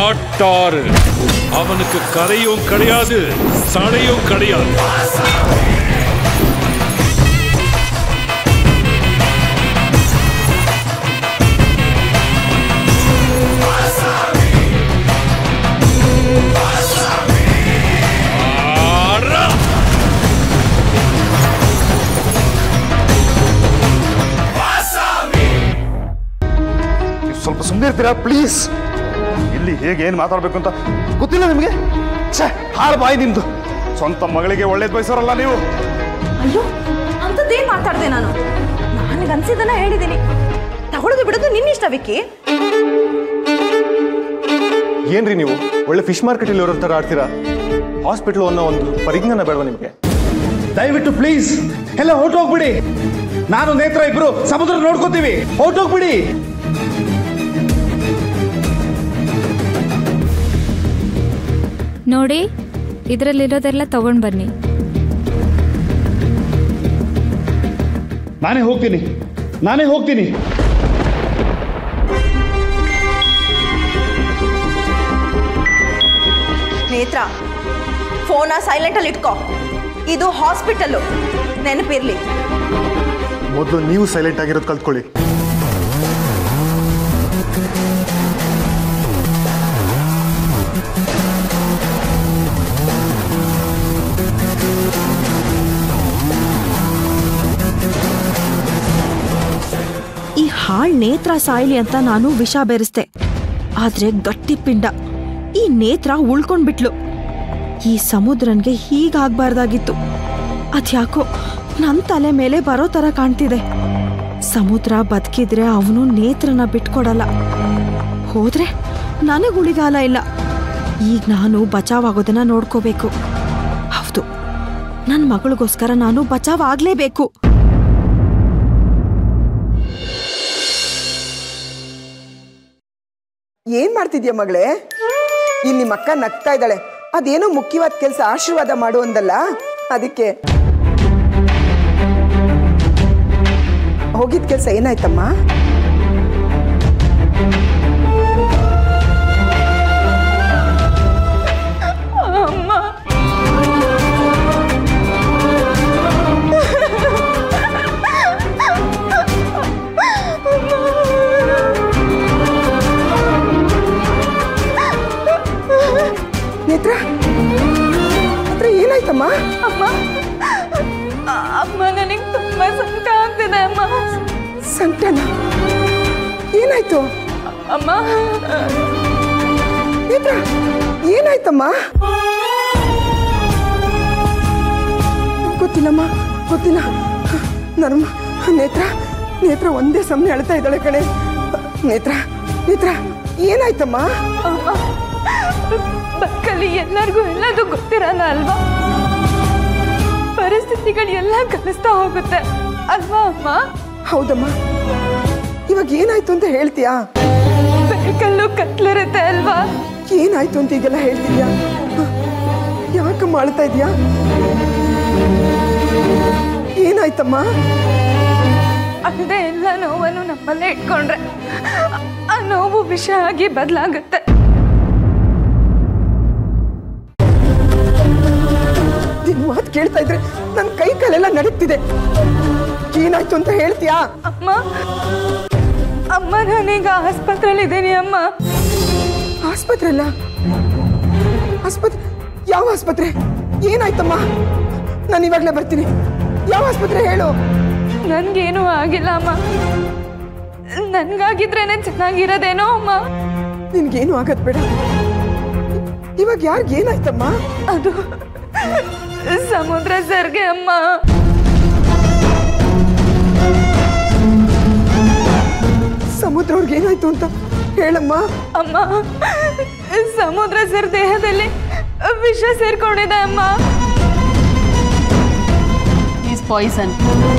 மாட்டாரு அவனுக்கு கரையும் கிடையாது சடையும் கிடையாது ஆரா! ನೀವು ಸ್ವಲ್ಪ ಸುಮ್ಮನೆ ಇರ್ತೀರಾ ಪ್ಲೀಸ್ ಇಲ್ಲಿ ಹೇಗೆ ಏನು ಮಾತಾಡಬೇಕು ಅಂತ ಗೊತ್ತಿಲ್ಲ ನಿಮಗೆ ಛೇ ಹಾಳು ಬಾಯಿ ನಿಮ್ದು ಸ್ವಂತ ಮಗಳಿಗೆ ಒಳ್ಳೇದು ಬಯಸೋರಲ್ಲ ನೀವು ಅಯ್ಯೋ ಅಂಥದ್ದೇನ್ ಮಾತಾಡ್ದೆ ನಾನು ನನಗನ್ಸಿದ್ದನ್ನ ಹೇಳಿದ್ದೀನಿ ತಗೊಳ್ಳೋದು ಬಿಡೋದು ನಿನ್ನಿಷ್ಟ ವಿಕ್ಕಿ ಏನ್ರಿ ನೀವು ಒಳ್ಳೆ ಫಿಶ್ ಮಾರ್ಕೆಟ್ ಇಲ್ಲಿ ಇರೋ ಥರ ಆಡ್ತೀರಾ ಹಾಸ್ಪಿಟ್ಲು ಅನ್ನೋ ಒಂದು ಪರಿಜ್ಞಾನ ಬೇಡವಾ ನಿಮಗೆ ದಯವಿಟ್ಟು ಪ್ಲೀಸ್ ಎಲ್ಲ ಹೊರಟೋಗ್ಬಿಡಿ ನಾನು ನೇತ್ರ ಇಬ್ರು ಸಮುದ್ರ ನೋಡ್ಕೋತೀವಿ ಹೊರಟೋಗ್ಬಿಡಿ ನೋಡಿ ಇದರಲ್ಲಿರೋದೆಲ್ಲ ತಗೊಂಡು ಬನ್ನಿ ನಾನೇ ಹೋಗ್ತೀನಿ ನಾನೇ ಹೋಗ್ತೀನಿ ನೇತ್ರ ಫೋನ ಸೈಲೆಂಟಲ್ಲಿ ಇಟ್ಕೋ ಇದು ಹಾಸ್ಪಿಟಲ್ಲು ನೆನಪಿರ್ಲಿ ಮೊದಲು ನೀವು ಸೈಲೆಂಟ್ ಆಗಿರೋದು ಕಲ್ತ್ಕೊಳ್ಳಿ ಈ ಹಾಳ್ ನೇತ್ರ ಸಾಯ್ಲಿ ಅಂತ ನಾನು ವಿಷ ಬೆರೆಸ್ದೆ ಆದ್ರೆ ಗಟ್ಟಿ ಪಿಂಡ ಈ ನೇತ್ರ ಉಳ್ಕೊಂಡ್ಬಿಟ್ಲು ಈ ಸಮುದ್ರನ್ಗೆ ಹೀಗಾಗ್ಬಾರ್ದಾಗಿತ್ತು ಅದ್ಯಾಕೋ ನನ್ ತಲೆ ಮೇಲೆ ಬರೋ ತರ ಕಾಣ್ತಿದೆ ಸಮುದ್ರ ಬದುಕಿದ್ರೆ ಅವನು ನೇತ್ರನ ಬಿಟ್ಕೊಡಲ್ಲ ಹೋದ್ರೆ ನನಗ್ ಉಳಿಗಾಲ ಇಲ್ಲ ಈಗ ನಾನು ಬಚಾವಾಗೋದನ್ನ ನೋಡ್ಕೋಬೇಕು ಹೌದು ನನ್ನ ಮಗಳಿಗೋಸ್ಕರ ನಾನು ಬಚಾವ್ ಆಗ್ಲೇಬೇಕು ಏನ್ ಮಾಡ್ತಿದ್ಯಾ ಮಗಳೇ ಇಲ್ಲಿ ನಿಮ್ಮ ಅಕ್ಕ ನಗ್ತಾ ಇದ್ದಾಳೆ ಅದೇನೋ ಮುಖ್ಯವಾದ ಕೆಲಸ ಆಶೀರ್ವಾದ ಮಾಡು ಅಂದಲ್ಲ ಅದಕ್ಕೆ ಹೋಗಿದ್ ಕೆಲಸ ಏನಾಯ್ತಮ್ಮ ನೇತ್ರ ನೇತ್ರ ಏನಾಯ್ತಮ್ಮ ಅಮ್ಮ ಅಮ್ಮ ನನಗೆ ತುಂಬಾ ಸಂಕಟ ಆಗ್ತಿದೆ ಅಮ್ಮ ಸಂಕಟನ ಏನಾಯ್ತು ಅಮ್ಮ ನೇತ್ರ ಏನಾಯ್ತಮ್ಮ ಗೊತ್ತಿಲ್ಲಮ್ಮ ಗೊತ್ತಿಲ್ಲ ನರ್ಮ ನೇತ್ರ ನೇತ್ರ ಒಂದೇ ಸಮನೆ ಅಳ್ತಾ ಇದ್ದಾಳೆ ಕಣೆ ನೇತ್ರ ನೇತ್ರ ಏನಾಯ್ತಮ್ಮ ಅಮ್ಮ ಬಕ್ಕಲ್ಲಿ ಎಲ್ಲರಿಗೂ ಎಲ್ಲದೂ ಗೊತ್ತಿರಲ್ಲ ಅಲ್ವಾ ಪರಿಸ್ಥಿತಿಗಳು ಎಲ್ಲ ಕಲಿಸ್ತಾ ಹೋಗುತ್ತೆ ಅಲ್ವಾ ಅಮ್ಮ ಹೌದಮ್ಮ ಇವಾಗ ಏನಾಯ್ತು ಅಂತ ಹೇಳ್ತೀಯಾ ಬೆಳಕಲ್ಲೂ ಕತ್ಲಿರುತ್ತೆ ಅಲ್ವಾ ಏನಾಯ್ತು ಅಂತ ಈಗೆಲ್ಲ ಹೇಳ್ತಿದ್ಯಾ ಯಾಕಮ್ಮ ಅಳ್ತಾ ಇದೀಯಾ ಏನಾಯ್ತಮ್ಮ ಅಲ್ಲದೆ ಎಲ್ಲ ನೋವನ್ನು ನಮ್ಮಲ್ಲೇ ಇಟ್ಕೊಂಡ್ರೆ ಆ ನೋವು ವಿಷ ಆಗಿ ಬದಲಾಗುತ್ತೆ ನಿನ್ ಮಾತು ಕೇಳ್ತಾ ಇದ್ರೆ ನನ್ನ ಕೈ ಕಾಲೆಲ್ಲ ನಡೀತಿದೆ ಏನಾಯ್ತು ಅಂತ ಹೇಳ್ತೀಯಾ ಅಮ್ಮ ಅಮ್ಮ ನಾನೀಗ ಆಸ್ಪತ್ರೆಯಲ್ಲಿ ಇದ್ದೀನಿ ಅಮ್ಮ ಆಸ್ಪತ್ರೆ ಅಲ್ಲ ಆಸ್ಪತ್ರೆ ಯಾವ ಆಸ್ಪತ್ರೆ ಏನಾಯ್ತಮ್ಮ ನಾನು ಇವಾಗಲೇ ಬರ್ತೀನಿ ಯಾವ ಆಸ್ಪತ್ರೆ ಹೇಳು ನನ್ಗೇನು ಆಗಿಲ್ಲ ಅಮ್ಮ ನನ್ಗಾಗಿದ್ರೇನೆ ಚೆನ್ನಾಗಿರೋದೇನೋ ಅಮ್ಮ ನಿನ್ಗೇನು ಆಗದ್ ಬೇಡ ಇವಾಗ ಯಾರಿಗೆ ಏನಾಯ್ತಮ್ಮ ಅದು ಸಮುದ್ರ ಸರ್ಗೆ ಅಮ್ಮ ಸಮುದ್ರ ಅವ್ರಿಗೆ ಏನಾಯ್ತು ಅಂತ ಹೇಳಮ್ಮ ಅಮ್ಮ ಸಮುದ್ರ ಸರ್ ದೇಹದಲ್ಲಿ ವಿಷ ಸೇರ್ಕೊಂಡಿದೆ ಅಮ್ಮ ಈಸ್ ಪಾಯ್ಸನ್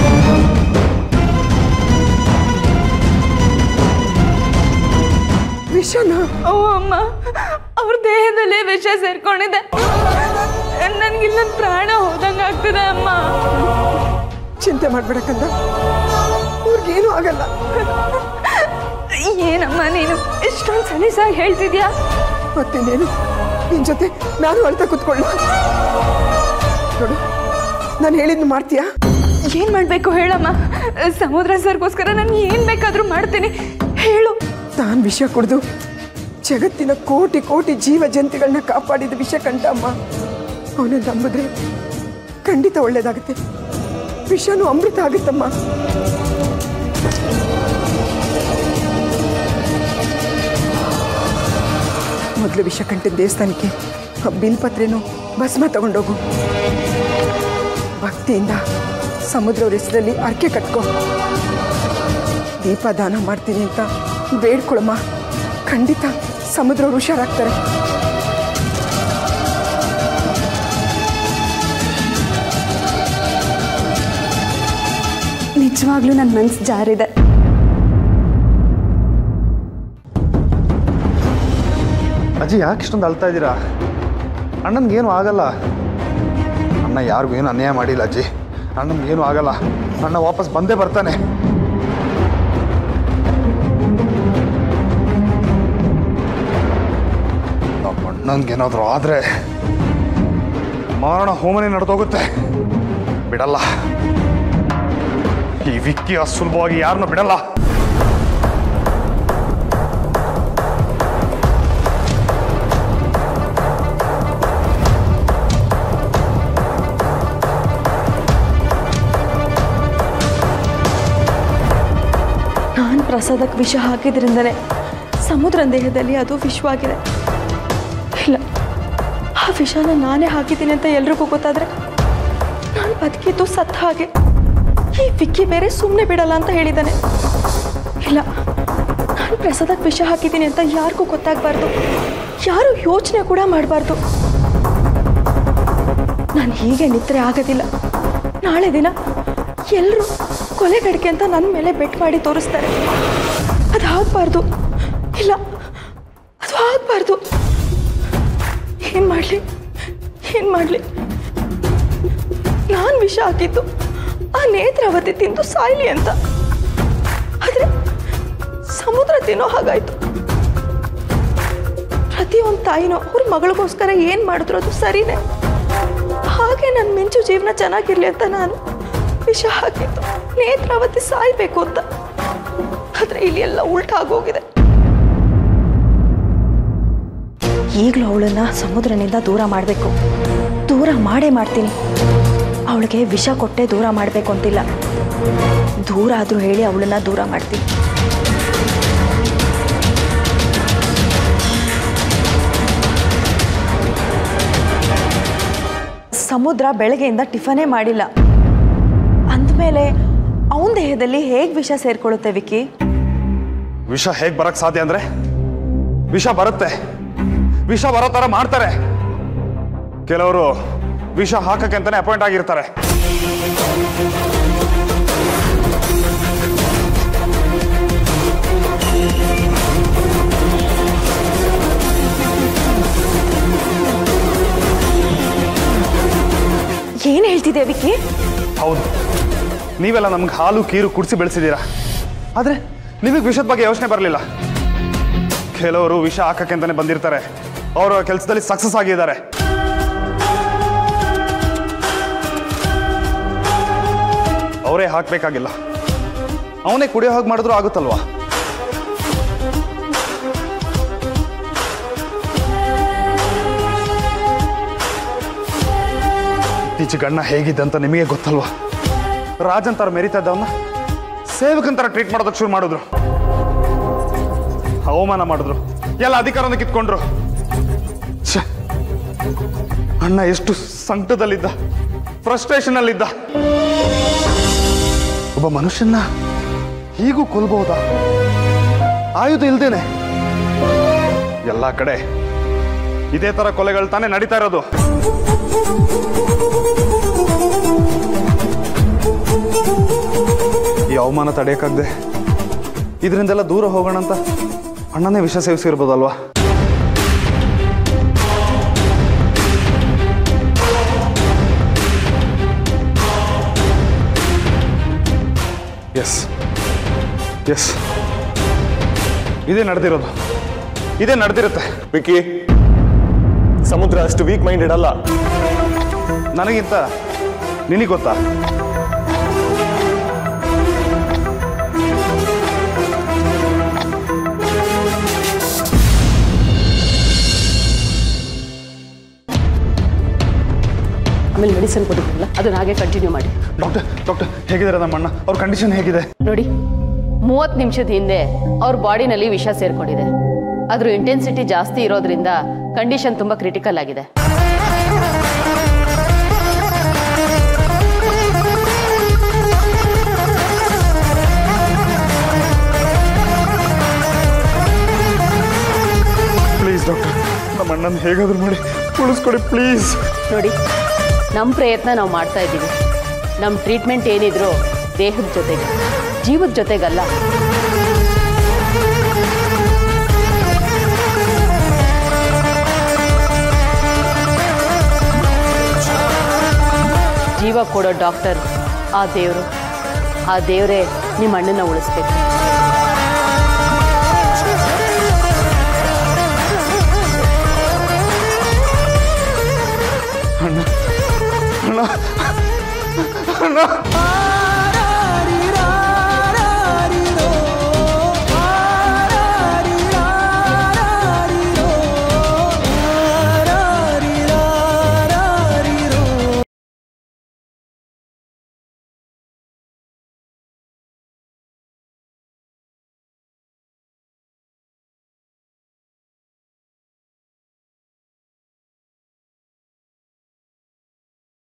ವಿಷನ ಓ ಅಮ್ಮ ಅವ್ರ ದೇಹದಲ್ಲಿ ವಿಷ ಸೇರ್ಕೊಂಡಿದೆ ನನ್ಗಿಲ್ಲ ನನ್ ಪ್ರಾಣ ಹೋದಂಗ ಆಗ್ತಿದೆ ಅಮ್ಮ ಚಿಂತೆ ಮಾಡ್ಬೇಡ ಕಂದ ಅವ್ರಿಗೇನು ಆಗಲ್ಲ ಏನಮ್ಮ ನೀನು ಇಷ್ಟೊಂದು ಸಲೀಸಾಗಿ ಹೇಳ್ತಿದ್ಯಾ ಮತ್ತಿನ್ನೇನು ನಿನ್ ಜೊತೆ ನಾನು ಅಳ್ತಾ ಕೂತ್ಕೊಳ್ಳ ನೋಡು ನಾನು ಹೇಳಿದ್ನು ಮಾಡ್ತೀಯಾ ಏನ್ ಮಾಡ್ಬೇಕು ಹೇಳಮ್ಮ ಸಮುದ್ರ ಸರ್ಗೋಸ್ಕರ ನಾನು ಏನ್ ಬೇಕಾದ್ರೂ ಮಾಡ್ತೀನಿ ಹೇಳು ತಾನು ವಿಷ ಕುಡಿದು ಜಗತ್ತಿನ ಕೋಟಿ ಕೋಟಿ ಜೀವ ಜಂತುಗಳನ್ನ ಕಾಪಾಡಿದ ವಿಷ ಕಂಡ ಅಮ್ಮ ಅವನನ್ನ ನಂಬಿದ್ರೆ ಖಂಡಿತ ಒಳ್ಳೇದಾಗುತ್ತೆ ವಿಷನೂ ಅಮೃತ ಆಗುತ್ತಮ್ಮ ಮೊದಲು ವಿಷಕಂಠದ ದೇವಸ್ಥಾನಕ್ಕೆ ಆ ಬಿಲ್ಪತ್ರೆನೂ ಭಸ್ಮ ತಗೊಂಡೋಗು ಭಕ್ತಿಯಿಂದ ಸಮುದ್ರ ಹೆಸರಲ್ಲಿ ಅರ್ಕೆ ಕಟ್ಕೋ ದೀಪ ದಾನ ಮಾಡ್ತೀನಿ ಅಂತ ಬೇಡ್ಕೊಳಮ್ಮ ಖಂಡಿತ ಸಮುದ್ರ ಹುಷಾರಾಗ್ತಾರೆ ನಿಜವಾಗ್ಲೂ ನನ್ನ ಮನ್ಸು ಜಾರಿದೆ ಅಜ್ಜಿ ಯಾಕೆ ಇಷ್ಟೊಂದು ಅಳ್ತಾ ಇದ್ದೀರಾ ಅಣ್ಣನಿಗೇನು ಆಗಲ್ಲ ಅಣ್ಣ ಯಾರಿಗೂ ಏನು ಅನ್ಯಾಯ ಮಾಡಿಲ್ಲ ಅಜ್ಜಿ ಅಣ್ಣನಿಗೇನು ಆಗಲ್ಲ ಅಣ್ಣ ವಾಪಸ್ ಬಂದೇ ಬರ್ತಾನೆ ನಮ್ಮ ಅಣ್ಣನಿಗೇನಾದರೂ ಆದರೆ ಮಾರಣ ಹೋಮನೆ ನಡೆದೋಗುತ್ತೆ ಬಿಡಲ್ಲ ಈ ವಿಕ್ಕಿ ಅಷ್ಟು ಸುಲಭವಾಗಿ ಯಾರನ್ನೂ ಬಿಡಲ್ಲ ನಾನು ಪ್ರಸಾದಕ್ಕೆ ವಿಷ ಹಾಕಿದ್ರಿಂದನೇ ಸಮುದ್ರ ದೇಹದಲ್ಲಿ ಅದು ವಿಷವಾಗಿದೆ ಇಲ್ಲ ಆ ವಿಷನ ನಾನೇ ಹಾಕಿದ್ದೀನಿ ಅಂತ ಎಲ್ರಿಗೂ ಗೊತ್ತಾದ್ರೆ ನಾನು ಬದುಕಿದ್ದು ಸತ್ತ ಹಾಗೆ ಈ ವಿಕ್ಕಿ ಬೇರೆ ಸುಮ್ಮನೆ ಬಿಡಲ್ಲ ಅಂತ ಹೇಳಿದ್ದಾನೆ ಇಲ್ಲ ನಾನು ಪ್ರಸಾದಕ್ಕೆ ವಿಷ ಹಾಕಿದ್ದೀನಿ ಅಂತ ಯಾರಿಗೂ ಗೊತ್ತಾಗಬಾರ್ದು ಯಾರು ಯೋಚನೆ ಕೂಡ ಮಾಡಬಾರ್ದು ನಾನು ಹೀಗೆ ನಿದ್ರೆ ಆಗೋದಿಲ್ಲ ನಾಳೆ ದಿನ ಎಲ್ಲರೂ ಕೊಲೆಗಡಿಕೆ ಅಂತ ನನ್ನ ಮೇಲೆ ಬೆಟ್ ಮಾಡಿ ತೋರಿಸ್ತಾರೆ ಅದು ಆಗಬಾರ್ದು ಇಲ್ಲ ಅದು ಆಗಬಾರ್ದು ಏನು ಮಾಡಲಿ ಏನು ಮಾಡಲಿ ನಾನು ವಿಷ ಹಾಕಿದ್ದು ಆ ನೇತ್ರಾವತಿ ತಿಂದು ಸಾಯ್ಲಿ ಅಂತ ಆದರೆ ಸಮುದ್ರ ತಿನ್ನೋ ಹಾಗಾಯ್ತು ಪ್ರತಿಯೊಂದು ತಾಯಿನೋ ಅವ್ರ ಮಗಳಿಗೋಸ್ಕರ ಏನು ಮಾಡಿದ್ರು ಅದು ಸರಿನೇ ಹಾಗೆ ನನ್ನ ಮಿಂಚು ಜೀವನ ಚೆನ್ನಾಗಿರ್ಲಿ ಅಂತ ನಾನು ವಿಷ ಹಾಕಿದ್ದು ನೇತ್ರಾವತಿ ಸಾಯ್ಬೇಕು ಅಂತ ಆದ್ರೆ ಇಲ್ಲಿ ಎಲ್ಲ ಉಲ್ಟಾಗೋಗಿದೆ ಈಗಲೂ ಅವಳನ್ನ ಸಮುದ್ರನಿಂದ ದೂರ ಮಾಡಬೇಕು ದೂರ ಮಾಡೇ ಮಾಡ್ತೀನಿ ಅವಳಿಗೆ ವಿಷ ಕೊಟ್ಟೆ ದೂರ ಮಾಡಬೇಕು ಅಂತಿಲ್ಲ ದೂರ ಆದರೂ ಹೇಳಿ ಅವಳನ್ನ ದೂರ ಮಾಡ್ತೀನಿ ಸಮುದ್ರ ಬೆಳಗ್ಗೆಯಿಂದ ಟಿಫನೇ ಮಾಡಿಲ್ಲ ಅಂದಮೇಲೆ ಅವನ ದೇಹದಲ್ಲಿ ಹೇಗೆ ವಿಷ ಸೇರ್ಕೊಳ್ಳುತ್ತೆ ವಿಕ್ಕಿ ವಿಷ ಹೇಗೆ ಬರಕ್ ಸಾಧ್ಯ ಅಂದ್ರೆ ವಿಷ ಬರುತ್ತೆ ವಿಷ ಬರೋ ಥರ ಮಾಡ್ತಾರೆ ಕೆಲವರು ವಿಷ ಹಾಕಕ್ಕೆ ಅಂತಾನೆ ಅಪಾಯಿಂಟ್ ಆಗಿರ್ತಾರೆ ಏನು ಹೇಳ್ತಿದೆ ವಿಕ್ಕಿ ಹೌದು ನೀವೆಲ್ಲ ನಮ್ಗೆ ಹಾಲು ಕೀರು ಕುಡಿಸಿ ಬೆಳೆಸಿದ್ದೀರಾ ಆದರೆ ನಿಮಗೆ ವಿಷದ ಬಗ್ಗೆ ಯೋಚನೆ ಬರಲಿಲ್ಲ ಕೆಲವರು ವಿಷ ಹಾಕಕ್ಕೆ ಅಂತಾನೆ ಬಂದಿರ್ತಾರೆ ಅವರ ಕೆಲಸದಲ್ಲಿ ಸಕ್ಸಸ್ ಆಗಿದ್ದಾರೆ ಅವರೇ ಹಾಕ್ಬೇಕಾಗಿಲ್ಲ ಅವನೇ ಕುಡಿಯೋ ಹಾಗೆ ಮಾಡಿದ್ರು ಆಗುತ್ತಲ್ವಾ ಇತ್ತೀಚೆಗೆ ಗಣ್ಣ ಹೇಗಿದೆ ಅಂತ ನಿಮಗೆ ಗೊತ್ತಲ್ವಾ ರಾಜನ್ ತರ ಮೆರಿತಾ ಇದ್ದವನ್ನ ಸೇವಕನ್ ತರ ಟ್ರೀಟ್ ಮಾಡೋದಕ್ಕೆ ಶುರು ಮಾಡಿದ್ರು ಅವಮಾನ ಮಾಡಿದ್ರು ಎಲ್ಲ ಅಧಿಕಾರನ ಕಿತ್ಕೊಂಡ್ರು ಛೆ, ಅಣ್ಣ ಎಷ್ಟು ಸಂಕಟದಲ್ಲಿದ್ದ ಫ್ರಸ್ಟ್ರೇಷನ್ ಅಲ್ಲಿದ್ದ ಒಬ್ಬ ಮನುಷ್ಯನ್ನ ಹೀಗೂ ಕೊಲ್ಬಹುದಾ ಆಯುಧ ಇಲ್ದೇನೆ ಎಲ್ಲ ಕಡೆ ಇದೇ ತರ ಕೊಲೆಗಳು ತಾನೇ ನಡೀತಾ ಇರೋದು ಈ ಅವಮಾನ ತಡೆಯಕ್ಕಾಗದೆ ಇದರಿಂದೆಲ್ಲ ದೂರ ಹೋಗೋಣ ಅಂತ ಅಣ್ಣನೇ ವಿಷ ಸೇವಿಸಿರ್ಬೋದಲ್ವಾ ಎಸ್ ಎಸ್ ಇದೇ ನಡೆದಿರೋದು ಇದೇ ನಡೆದಿರುತ್ತೆ ವಿಕಿ ಸಮುದ್ರ ಅಷ್ಟು ವೀಕ್ ಮೈಂಡೆಡ್ ಅಲ್ಲ ನನಗಿಂತ ನಿನಗೆ ಗೊತ್ತಾ ಆಮೇಲೆ ಮೆಡಿಸಿನ್ ಕೊಟ್ಟಿದ್ರಲ್ಲ ಅದನ್ನ ಹಾಗೆ ಕಂಟಿನ್ಯೂ ಮಾಡಿ ಡಾಕ್ಟರ್ ಡಾಕ್ಟರ್ ಹೇಗಿದ್ದಾರೆ ನಮ್ಮ ಅಣ್ಣ ಅವ್ರ ಕಂಡೀಷನ್ ಹೇಗಿದೆ ನೋಡಿ ಮೂವತ್ತು ನಿಮಿಷದ ಹಿಂದೆ ಅವ್ರ ಬಾಡಿನಲ್ಲಿ ವಿಷ ಸೇರ್ಕೊಂಡಿದೆ ಅದ್ರ ಇಂಟೆನ್ಸಿಟಿ ಜಾಸ್ತಿ ಇರೋದ್ರಿಂದ ಕಂಡೀಷನ್ ತುಂಬ ಕ್ರಿಟಿಕಲ್ ಆಗಿದೆ ಪ್ಲೀಸ್ ಡಾಕ್ಟರ್ ನಮ್ಮ ಅಣ್ಣನ ಹೇಗಾದ್ರೂ ಮಾಡಿ ಉಳಿಸ್ಕೊಡಿ ಪ್ಲೀಸ್ ನೋಡಿ ನಮ್ಮ ಪ್ರಯತ್ನ ನಾವು ಮಾಡ್ತಾ ಇದ್ದೀವಿ ನಮ್ಮ ಟ್ರೀಟ್ಮೆಂಟ್ ಏನಿದ್ರು ದೇಹದ ಜೊತೆಗೆ ಜೀವದ ಜೊತೆಗಲ್ಲ ಜೀವ ಕೊಡೋ ಡಾಕ್ಟರ್ ಆ ದೇವರು ಆ ದೇವರೇ ನಿಮ್ಮ ಅಣ್ಣನ ಉಳಿಸ್ಬೇಕು ಅಣ್ಣ ಅಣ್ಣ ಅಣ್ಣ